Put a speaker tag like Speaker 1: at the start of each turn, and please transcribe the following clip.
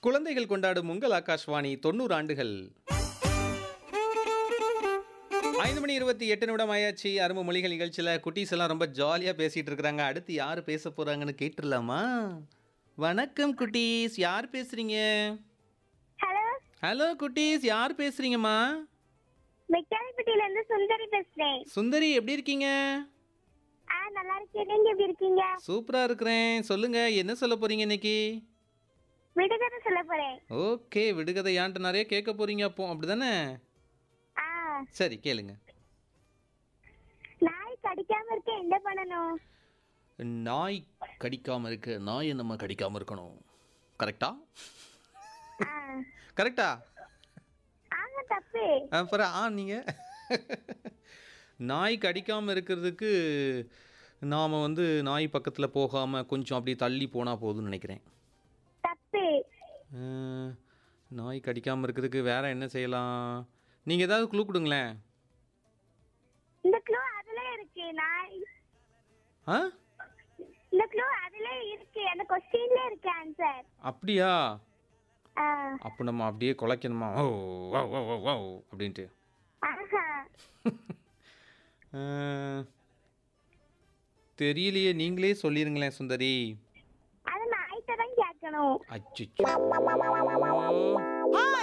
Speaker 1: குழந்தைகள் கொண்டாடும் உங்கள் ஆகாஷ்வாணி தொண்ணூறு ஆண்டுகள் ஐந்து மணி இருபத்தி எட்டு நிமிடம் ஆயாச்சு அரும்பு மொழிகள் நிகழ்ச்சியில் குட்டீஸ் எல்லாம் ரொம்ப ஜாலியாக பேசிகிட்டு இருக்கிறாங்க அடுத்து யார் பேச போகிறாங்கன்னு கேட்டுடலாமா வணக்கம் குட்டீஸ் யார் பேசுகிறீங்க
Speaker 2: ஹலோ
Speaker 1: ஹலோ குட்டீஸ் யார் பேசுகிறீங்கம்மா
Speaker 2: மெக்கானிப்பட்டியில இருந்து சுந்தரி பேசுறேன்
Speaker 1: சுந்தரி எப்படி இருக்கீங்க
Speaker 2: ஆ நல்லா இருக்கேன் நீங்க எப்படி இருக்கீங்க
Speaker 1: சூப்பராக இருக்கிறேன் சொல்லுங்கள் என்ன சொல்ல போகிறீங்க இன்னைக்கு
Speaker 2: விடுகதை சொல்ல போறேன்
Speaker 1: ஓகே விடுகதை யான்ட்டு நிறைய கேட்க போகிறீங்க அப்போ அப்படி தானே
Speaker 2: ஆ
Speaker 1: சரி கேளுங்க
Speaker 2: நாய் கடிக்காம இருக்க என்ன பண்ணணும்
Speaker 1: நாய் கடிக்காம இருக்க நாயை நம்ம கடிக்காம இருக்கணும் கரெக்டா
Speaker 2: ஆ
Speaker 1: கரெக்டா
Speaker 2: ஆமா தப்பு
Speaker 1: அப்புறம் ஆ நீங்க நாய் கடிக்காம இருக்கிறதுக்கு நாம் வந்து நாய் பக்கத்தில் போகாமல் கொஞ்சம் அப்படி தள்ளி போனால் போதும்னு நினைக்கிறேன்
Speaker 2: தப்பு
Speaker 1: அஹ், நாய் கடிக்காமல் இருக்கிறதுக்கு வேற என்ன செய்யலாம் நீங்கள் ஏதாவது க்ளூ கொடுங்களேன்
Speaker 2: இந்த க்ளூ அதுல இருக்கு நாய்
Speaker 1: ஆ
Speaker 2: இந்த க்ளூ அதுல இருக்கு அந்த கொஸ்டின்ல இருக்கு ஆன்சர்
Speaker 1: அப்படியா
Speaker 2: ஆ
Speaker 1: அப்போ நம்ம அப்படியே குலைக்கணுமா ஓ ஓ ஓ ஓ ஓ அப்படின்ட்டு
Speaker 2: ஆஹா
Speaker 1: அஹ், தெரியலையே நீங்களே சொல்லிருங்களேன் சுந்தரி
Speaker 2: அது நாய்கிட்ட தான் கேட்கணும்
Speaker 1: அச்சோ